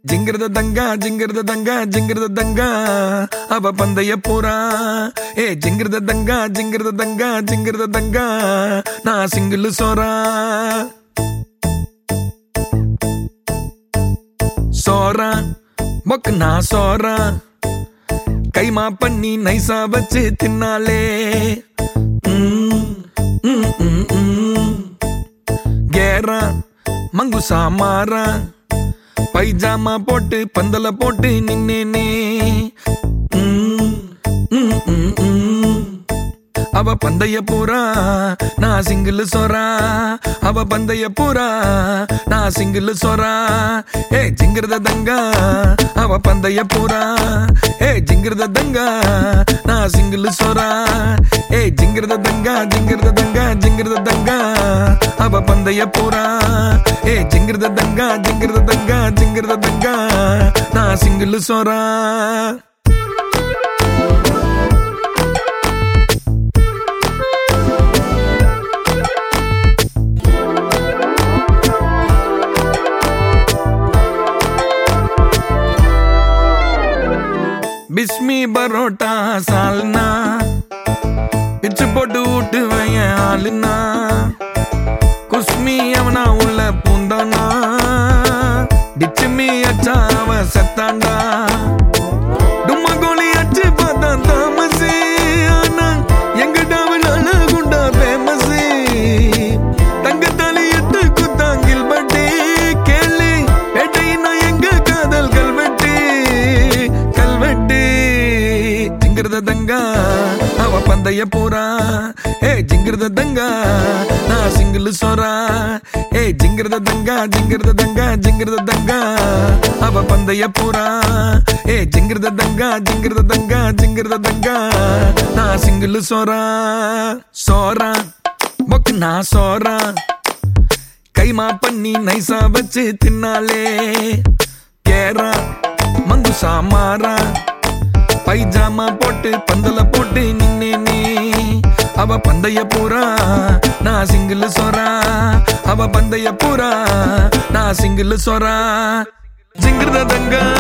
ஜிங்கிருத தங்கா ஜிங்கிருத தங்கா ஜிங்கிருத தங்கா அவ பந்தய பூரா ஏ ஜிங்கிருத தங்கா ஜிங்கிருத தங்கா ஜிங்கிருத தங்கா நான் சிங்கிள் சோரா சோரா மொக்கு நான் சோரா கைமா பண்ணி நைசா வச்சு தின்னாலே ம், ம், ம், ம். கேரா மங்குசா மாறா பைஜாமா போட்டு பந்தல போட்டு நின்னேனே ம், ம், ம், ம். அவ பந்தய பூரா நான் சிங்கிள் சோரா அவ பந்தய பூரா நான் சிங்கிள் சோரா ஏ ஜிங்கிருத தங்கா அவ பந்தய பூரா ஏ ஜிங்கிருத தங்கா நான் சிங்கிள் சோரா ஏ ஜிங்கிருத தங்கா ஜிங்கிருத தங்கா ஜிங்கிருத தங்கா அவ பந்தய பூரா ஏ ஜிங்கிருத தங்கா ஜிங்கிருத தங்கா ஜிங்கிருத தங்கா நான் சிங்கிள் சோரா பிஸ்மி பரோட்டா சால்னா பிச்சு போட்டு விட்டு வையன் ஆளுனா குஸ்மி அவனா உள்ள பூந்தானா டிச்சுமி அச்சா அவன் செத்தாண்டா டும்மா கோலி அச்சு பார்த்தான் தாமசி ஆனா எங்க டாவலால குண்டா ஃபேமஸ் தங்கத்தாலி எட்டு குத்தாங்கில் பட்டி கேளு பேட்டையினா எங்க காதல் கல்வெட்டு கல்வெட்டு ஜிங்கிருத தங்கா அவ பந்தய பூரா ஏ ஜிங்கிருத தங்கா நான் சிங்கிள் சோரா ஏ ஜிங்கிருத தங்கா ஜிங்கிருத தங்கா ஜிங்கிருத தங்கா அவ பந்தய பூரா ஏ ஜிங்கிருத தங்கா ஜிங்கிருத தங்கா ஜிங்கிருத தங்கா நான் சிங்கிள் சோரா சோரா மொக்கு நான் சோரா கைமா பண்ணி நைசா வச்சு தின்னாலே கேரா மங்குசா மாறா பைஜாமா போட்டு பந்தல போட்டு நின்னேனே அவ பந்தய பூரா நான் சிங்கிள் சோரா அவ பந்தய பூரா நான் சிங்கிள் சோரா ஜிங்கிருத தங்கா